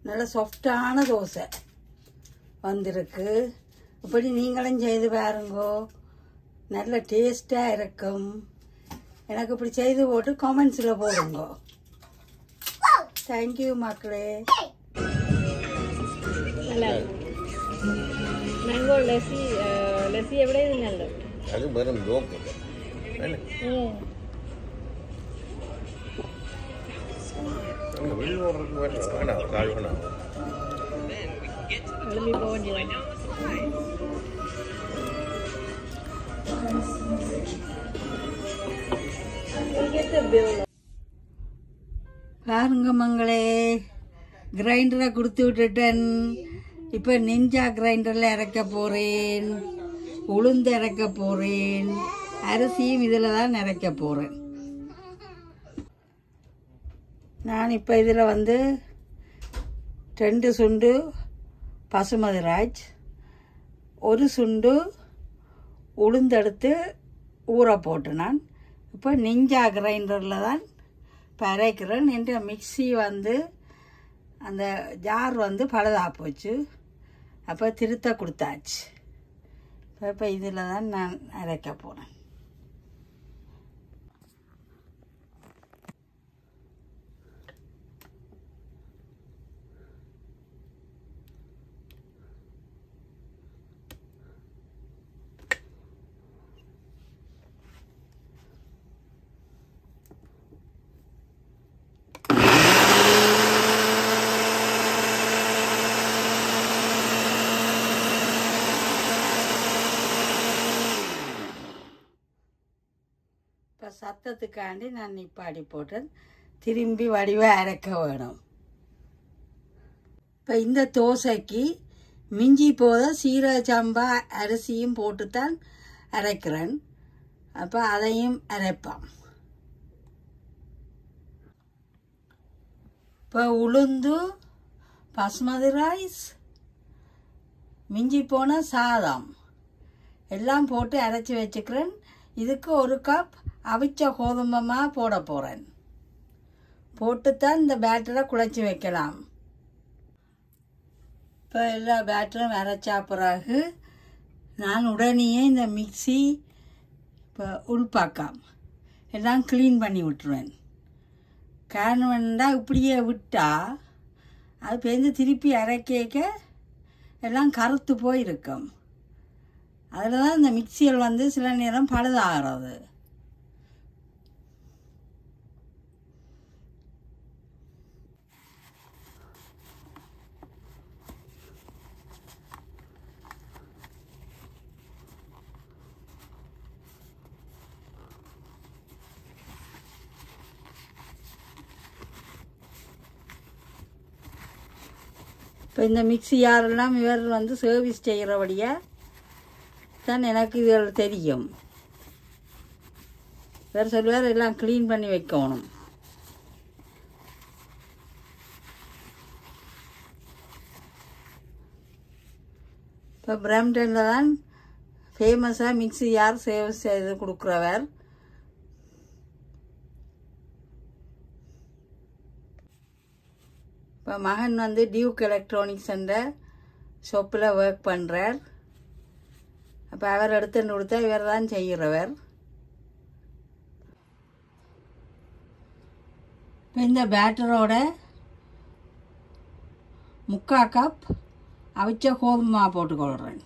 நல்ல சாஃப்டான தோசை வந்திருக்கு இப்படி நீங்களும் செய்து பாருங்கோ நல்ல டேஸ்டாக இருக்கும் எனக்கு இப்படி செய்து போட்டு காமெண்ட்ஸில் போடுங்கோ தேங்க்யூ மக்களே നല്ല മാംഗോ ലസ്സി ലസ്സി എവിടെ നിന്നുണ്ട് അത് വെറും ജോക്ക് അല്ലേ നമുക്ക് വെളിയിൽ ഓർഡർക്ക് വേണ്ട വേണ്ട കായ് വേണ്ട എളുപ്പി പോകേണ്ടി വന്നു Get the bill. பாருங்க மங்களே கிரைண்டரை கொடுத்து விட்டுட்டேன் இப்போ நிஞ்சா கிரைண்டரில் இறக்க போகிறேன் உளுந்து இறக்க போகிறேன் அரிசியும் இதில் தான் இறக்க போகிறேன் நான் இப்போ இதில் வந்து ரெண்டு சுண்டு பசுமதி ராஜ் ஒரு சுண்டு உளுந்தெடுத்து ஊற போட்டு நான் இப்போ நிஞ்சா கிரைண்டரில் தான் இப்போ அரைக்கிறேன் என்ற மிக்ஸி வந்து அந்த ஜார் வந்து பழுதாக போச்சு அப்போ திருத்த கொடுத்தாச்சு இப்போ இப்போ இதில் தான் நான் அரைக்க போகிறேன் இப்போ சத்தத்துக்காண்டி நான் நிப்பாடி போட்டேன் திரும்பி வடிவாக அரைக்க வேணும் இப்போ இந்த தோசைக்கு மிஞ்சி போத சீரக சம்பா அரிசியும் போட்டுத்தான் அரைக்கிறேன் அப்போ அதையும் அரைப்போம் இப்போ உளுந்து பசுமதி ரைஸ் மிஞ்சி போன சாதம் எல்லாம் போட்டு அரைச்சி வச்சுக்கிறேன் இதுக்கு ஒரு கப் அவிச்ச கோதுமமாக போட போகிறேன் போட்டுத்தான் இந்த பேட்டரை குழச்சி வைக்கலாம் இப்போ எல்லா பேட்டரும் அரைச்சா பிறகு நான் உடனேயே இந்த மிக்ஸி இப்போ உள்பாக்காம் எல்லாம் க்ளீன் பண்ணி விட்டுருவேன் காரணம் என்னடா இப்படியே விட்டால் அது பேருந்து திருப்பி அரைக்க எல்லாம் கருத்து போயிருக்கும் அதில் தான் இந்த மிக்சிகள் வந்து சில நேரம் பழுதாகிறது இப்போ இந்த மிக்ஸி யாரெல்லாம் இவர் வந்து சர்வீஸ் செய்கிறபடியாக தான் எனக்கு இதில் தெரியும் வேறு சொல்லுவார் எல்லாம் க்ளீன் பண்ணி வைக்கணும் இப்போ பிரம்டனில் தான் ஃபேமஸாக மிக்ஸி யார் சேவ் செய்து கொடுக்குறவர் இப்போ மகன் வந்து டியூக் எலக்ட்ரானிக்ஸ் என்ற ஷாப்பில் ஒர்க் பண்ணுறார் அப்போ அவர் எடுத்துன்னு கொடுத்தா இவர் தான் செய்கிறவர் இப்போ இந்த பேட்டரோட முக்கா கப் அவிச்ச கோதுமை போட்டுக்கொள்கிறேன்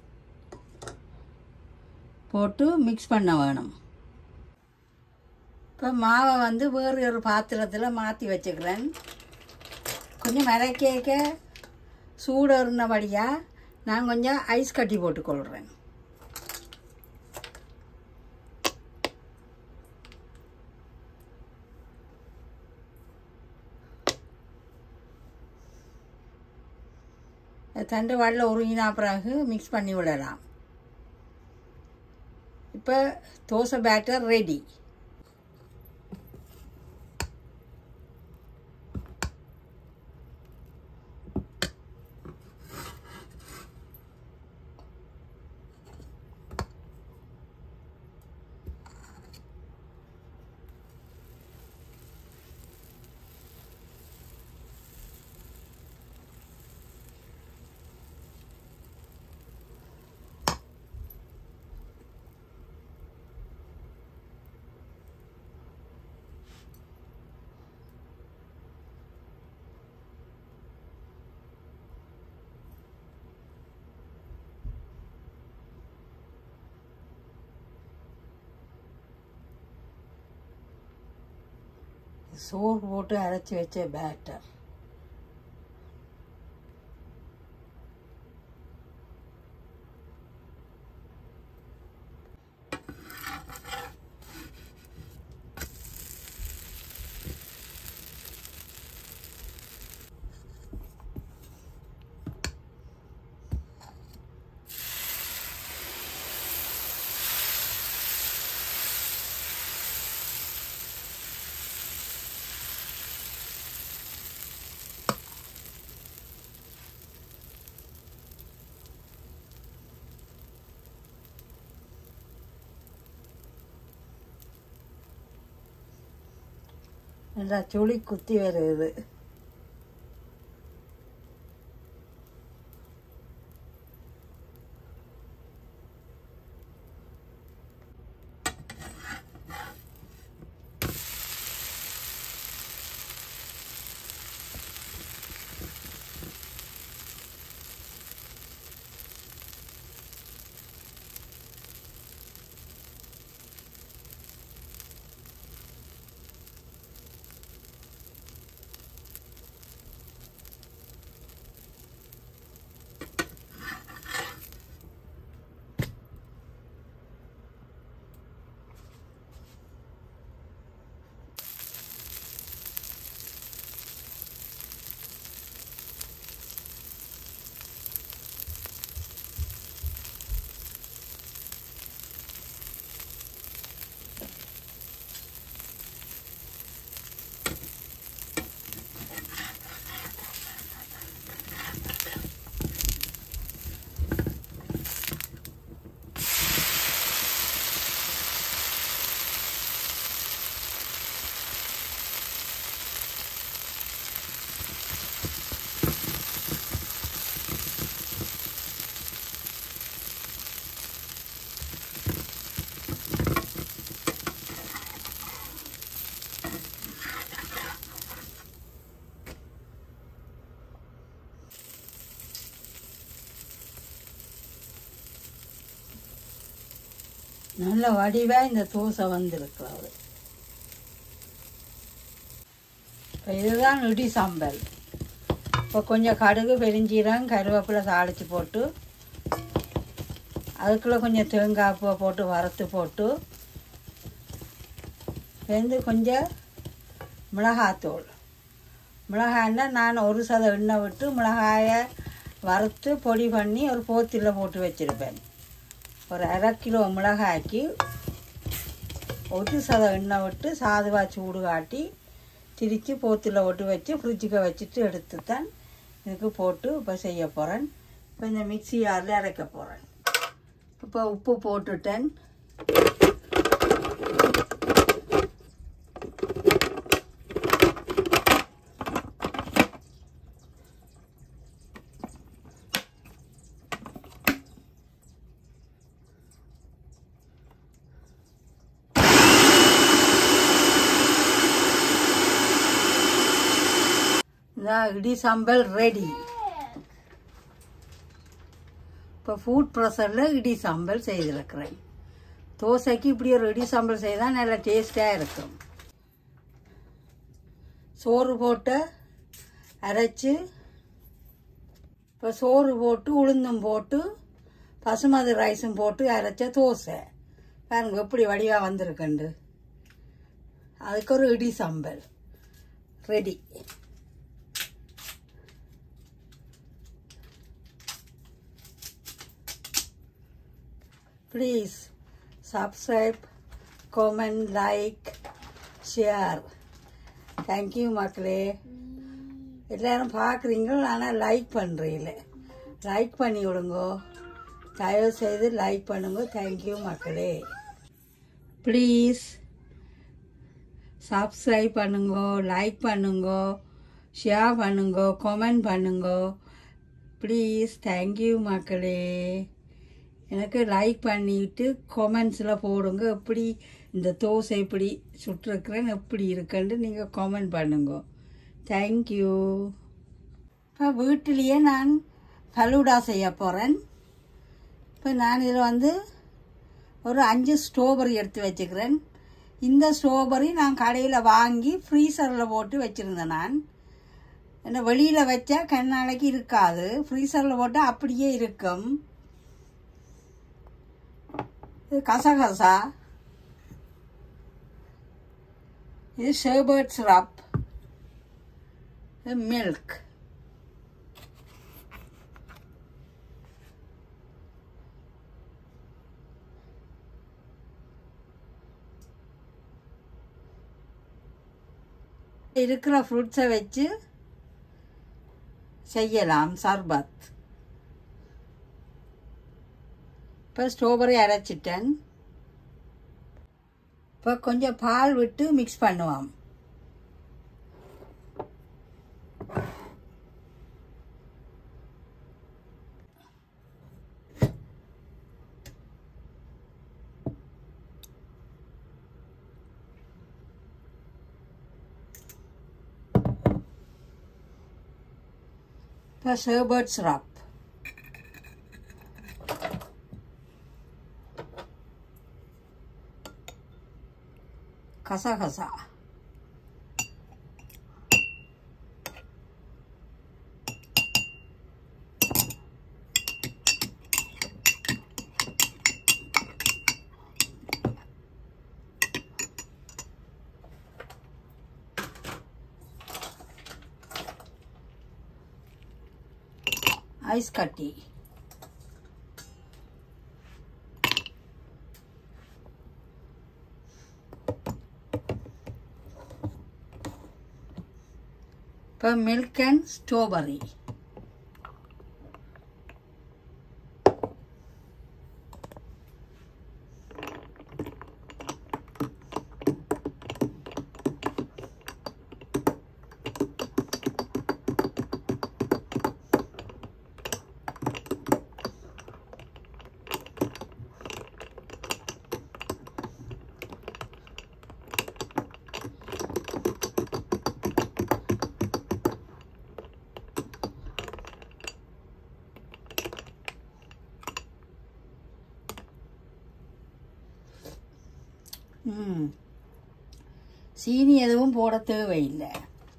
போட்டு மிக்ஸ் பண்ண வேணும் இப்போ மாவை வந்து வேறு ஒரு பாத்திரத்தில் மாற்றி வச்சுக்கிறேன் கொஞ்சம் மறைக்க சூடு இருந்தபடியாக நான் கொஞ்சம் ஐஸ் கட்டி போட்டுக்கொள்கிறேன் தண்டு வாடில் உருகினா பிறகு மிக்ஸ் பண்ணி விடலாம் இப்போ தோசை பேட்டர் ரெடி சோறு போட்டு அரைச்சி வச்ச பேட்டர் நல்லா சுழி குத்தி வருது நல்ல வடிவாக இந்த தோசை வந்திருக்கிறது இப்போ இதுதான் இடி சாம்பல் இப்போ கொஞ்சம் கடுகு பெருஞ்சீரகம் கருவேப்பிலை தாளித்து போட்டு அதுக்குள்ளே கொஞ்சம் தேங்காய் பூவை போட்டு வறுத்து போட்டு வெந்து கொஞ்சம் மிளகாத்தூள் மிளகாய்னா நான் ஒரு சத எண்ணெய் விட்டு மிளகாயை வறுத்து பொடி பண்ணி ஒரு போத்தில் போட்டு வச்சுருப்பேன் ஒரு அரை கிலோ மிளகாய்க்கு ஒரு சத எண்ணெய் விட்டு சாதுவாக சூடு காட்டி திரித்து போத்தில் ஒட்டு வச்சு ஃப்ரிட்ஜுக்கு வச்சுட்டு எடுத்து தான் இதுக்கு போட்டு இப்போ செய்ய போகிறேன் இப்போ இந்த மிக்ஸி யாரில் அரைக்க போகிறேன் இப்போ உப்பு போட்டுட்டேன் இந்த இடி சாம்பல் ரெடி இப்போ ஃபுட் ப்ரெஷரில் இடி சாம்பல் செய்திருக்கிறேன் தோசைக்கு இப்படி ஒரு இடி சாம்பல் செய்தால் நல்ல டேஸ்டாக இருக்கும் சோறு போட்டு அரைச்சி இப்போ சோறு போட்டு உளுந்தும் போட்டு பசுமதி ரைஸும் போட்டு அரைச்ச தோசை பாருங்க எப்படி வடிவாக வந்திருக்குண்டு அதுக்கு ஒரு இடி சாம்பல் ready please subscribe comment like share thank you மக்களே எல்லாரும் பார்க்குறீங்க ஆனால் லைக் பண்ணுறீங்கள லைக் பண்ணி விடுங்கோ தயவு செய்து லைக் பண்ணுங்க தேங்க்யூ மக்களே ப்ளீஸ் சப்ஸ்கிரைப் பண்ணுங்கோ லைக் பண்ணுங்கோ ஷேர் பண்ணுங்கோ கமெண்ட் பண்ணுங்கோ ப்ளீஸ் தேங்க்யூ மக்களே எனக்கு லைக் பண்ணிட்டு கமெண்ட்ஸில் போடுங்க எப்படி இந்த தோசை எப்படி சுட்டிருக்கிறேன்னு எப்படி இருக்குன்னு நீங்கள் கமெண்ட் பண்ணுங்க தேங்க்யூ இப்போ வீட்டிலேயே நான் ஃபலூடா செய்ய போகிறேன் இப்போ நான் இதில் வந்து ஒரு அஞ்சு ஸ்ட்ராபெரி எடுத்து வச்சுக்கிறேன் இந்த ஸ்ட்ராபெரி நான் கடையில் வாங்கி ஃப்ரீசரில் போட்டு வச்சுருந்தேன் நான் என்ன வெளியில் வச்சா கண்ணாலைக்கு இருக்காது ஃப்ரீசரில் போட்டால் அப்படியே இருக்கும் இது கசகசா இது ஷேபர்ட் சிரப் இது மில்க் இருக்கிற ஃப்ரூட்ஸை வச்சு செய்யலாம் சர்பத் இப்போ ஸ்ட்ராபெரி அரைச்சிட்டேன் இப்போ கொஞ்சம் பால் விட்டு மிக்ஸ் பண்ணுவோம் இப்போ ஷேபர்ட் சிரப் கசகசா ஐஸ் கட்டி இப்போ மில்க் அண்ட் ஸ்ட்ராபெரி ம் சீனி எதுவும் போட தேவையில்லை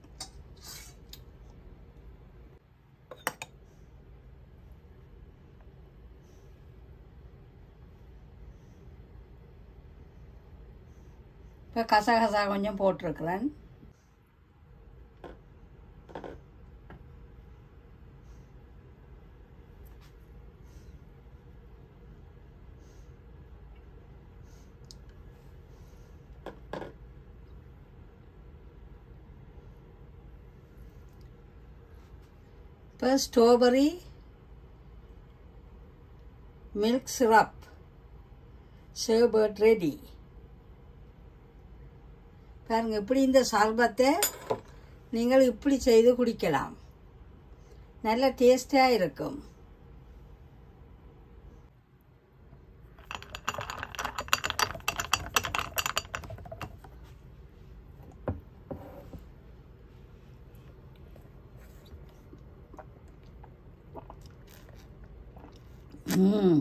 இப்போ கசகசா கொஞ்சம் போட்டிருக்கிறேன் இப்போ ஸ்ட்ராபெரி மில்க் சிரப் ஷேபர்ட் ரெடி பாருங்க இப்படி இந்த சர்பத்தை நீங்கள் இப்படி செய்து குடிக்கலாம் நல்ல டேஸ்டாக இருக்கும் ம்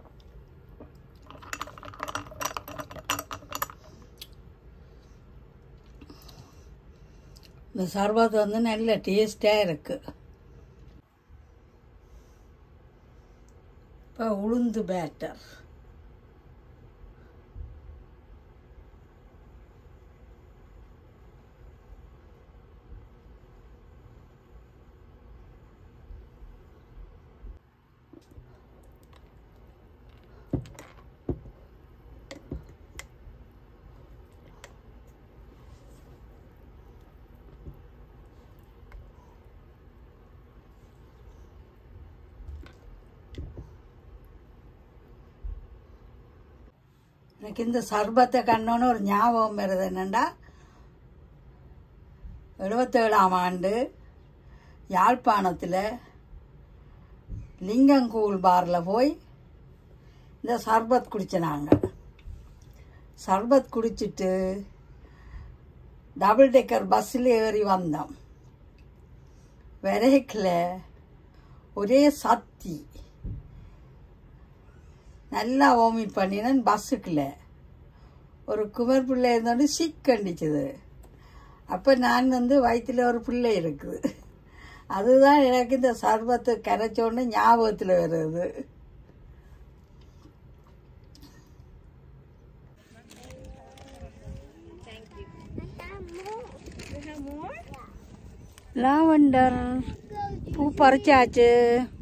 இந்த சர்பத் வந்து நல்ல டேஸ்டாக இருக்குது இப்போ உளுந்து பேட்டர் எனக்கு இந்த சர்பத்தை கண்ணோன்னு ஒரு ஞாபகம் வருது என்னண்டா எழுபத்தேழாம் ஆண்டு யாழ்ப்பாணத்தில் லிங்கங்கூல் பாரில் போய் இந்த சர்பத் குடிச்சினாங்க சர்பத் குடிச்சிட்டு டபுள் டெக்கர் பஸ்ஸில் ஏறி வந்தோம் விரைக்கில் ஒரே சத்தி நல்லா வாமிட் பண்ணினேன் பஸ்ஸுக்குள்ள ஒரு குமர் பிள்ளை இருந்தோண்டு சிக் கண்டிச்சுது அப்போ நான் வந்து வயிற்றில் ஒரு பிள்ளை இருக்குது அதுதான் எனக்கு இந்த சர்பத்தை கரைச்சோன்னு ஞாபகத்தில் வருது லாவெண்டர் பூ பறிச்சாச்சு